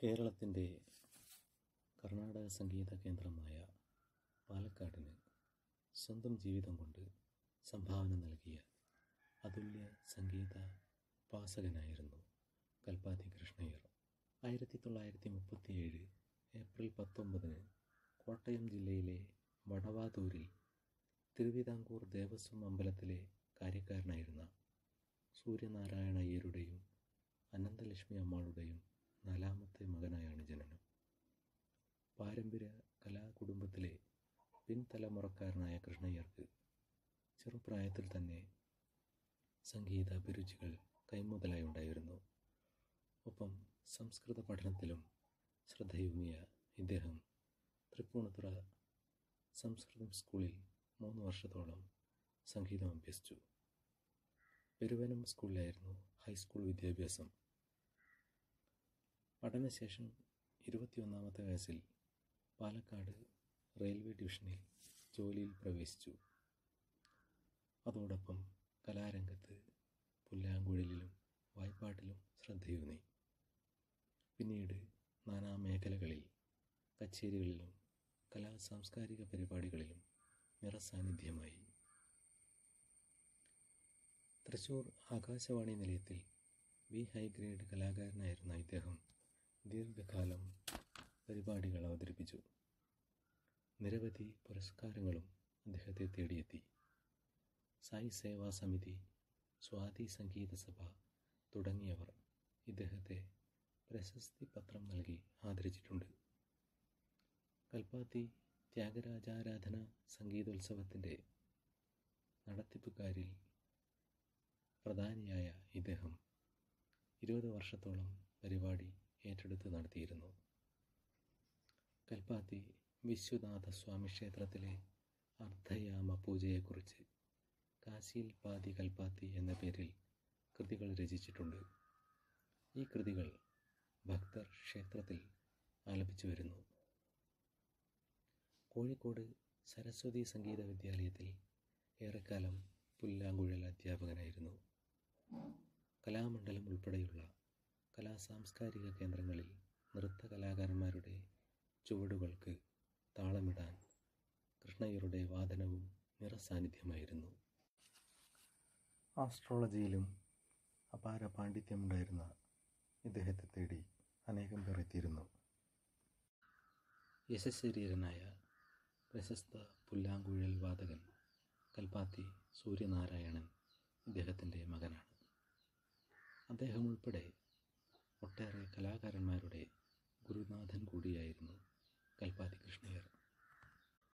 കേരളത്തിൻ്റെ കർണാടക സംഗീത കേന്ദ്രമായ പാലക്കാടിന് സ്വന്തം ജീവിതം കൊണ്ട് സംഭാവന നൽകിയ അതുല്യ സംഗീത ഉപാസകനായിരുന്നു കൽപ്പാത്തി കൃഷ്ണയ്യർ ആയിരത്തി തൊള്ളായിരത്തി മുപ്പത്തിയേഴ് ഏപ്രിൽ പത്തൊമ്പതിന് കോട്ടയം ജില്ലയിലെ വടവാതൂരിൽ തിരുവിതാംകൂർ ദേവസ്വം അമ്പലത്തിലെ കാര്യക്കാരനായിരുന്ന സൂര്യനാരായണ അയ്യരുടെയും അനന്തലക്ഷ്മി അമ്മാളുടെയും നാലാമത്തെ മകനായാണ് ജനനം പാരമ്പര്യ കലാകുടുംബത്തിലെ പിൻതലമുറക്കാരനായ കൃഷ്ണയ്യർക്ക് ചെറുപ്രായത്തിൽ തന്നെ സംഗീത അഭിരുചികൾ കൈമുതലായി ഉണ്ടായിരുന്നു ഒപ്പം സംസ്കൃത പഠനത്തിലും ശ്രദ്ധയൂന്നിയ ഇദ്ദേഹം തൃപ്പൂണിത്തുറ സംസ്കൃതം സ്കൂളിൽ മൂന്ന് വർഷത്തോളം സംഗീതം അഭ്യസിച്ചു പെരുവനം സ്കൂളിലായിരുന്നു ഹൈസ്കൂൾ വിദ്യാഭ്യാസം പഠനശേഷം ഇരുപത്തിയൊന്നാമത്തെ വയസ്സിൽ പാലക്കാട് റെയിൽവേ ഡിവിഷനിൽ ജോലിയിൽ പ്രവേശിച്ചു അതോടൊപ്പം കലാരംഗത്ത് പുല്ലാങ്കുഴലിലും വായ്പാട്ടിലും ശ്രദ്ധയൂന്നി പിന്നീട് നാനാ മേഖലകളിൽ കച്ചേരികളിലും കലാ സാംസ്കാരിക പരിപാടികളിലും നിറസാന്നിധ്യമായി തൃശൂർ ആകാശവാണി നിലയത്തിൽ വി ഹൈഗ്രേഡ് കലാകാരനായിരുന്ന ഇദ്ദേഹം ദീർഘകാലം പരിപാടികൾ അവതരിപ്പിച്ചു നിരവധി പുരസ്കാരങ്ങളും അദ്ദേഹത്തെ തേടിയെത്തി സായി സേവാ സമിതി സ്വാതി സംഗീത സഭ തുടങ്ങിയവർ ഇദ്ദേഹത്തെ പ്രശസ്തി പത്രം നൽകി ആദരിച്ചിട്ടുണ്ട് കൽപ്പാത്തി ത്യാഗരാജാരാധന സംഗീതോത്സവത്തിൻ്റെ നടത്തിപ്പുകാരിൽ പ്രധാനിയായ ഇദ്ദേഹം ഇരുപത് വർഷത്തോളം പരിപാടി ഏറ്റെടുത്ത് നടത്തിയിരുന്നു കൽപ്പാത്തി വിശ്വനാഥ സ്വാമി ക്ഷേത്രത്തിലെ അർദ്ധയാമ പൂജയെക്കുറിച്ച് കാശിയിൽ പാതി കൽപ്പാത്തി എന്ന പേരിൽ കൃതികൾ രചിച്ചിട്ടുണ്ട് ഈ കൃതികൾ ഭക്തർ ക്ഷേത്രത്തിൽ ആലപിച്ചു വരുന്നു കോഴിക്കോട് സരസ്വതി സംഗീത വിദ്യാലയത്തിൽ ഏറെക്കാലം പുല്ലാങ്കുഴൽ അധ്യാപകനായിരുന്നു കലാമണ്ഡലം ഉൾപ്പെടെയുള്ള കലാ സാംസ്കാരിക കേന്ദ്രങ്ങളിൽ നൃത്ത കലാകാരന്മാരുടെ ചുവടുകൾക്ക് താളമിടാൻ കൃഷ്ണയ്യരുടെ വാദനവും നിറസാന്നിധ്യമായിരുന്നു ആസ്ട്രോളജിയിലും അപാര പാണ്ഡിത്യമുണ്ടായിരുന്ന ഇദ്ദേഹത്തെ തേടി അനേകം പേർ എത്തിയിരുന്നു യശശരീരനായ പ്രശസ്ത പുല്ലാങ്കുഴൽ വാദകൻ കൽപ്പാത്തി സൂര്യനാരായണൻ ഇദ്ദേഹത്തിൻ്റെ മകനാണ് അദ്ദേഹം ഉൾപ്പെടെ ഒട്ടേറെ കലാകാരന്മാരുടെ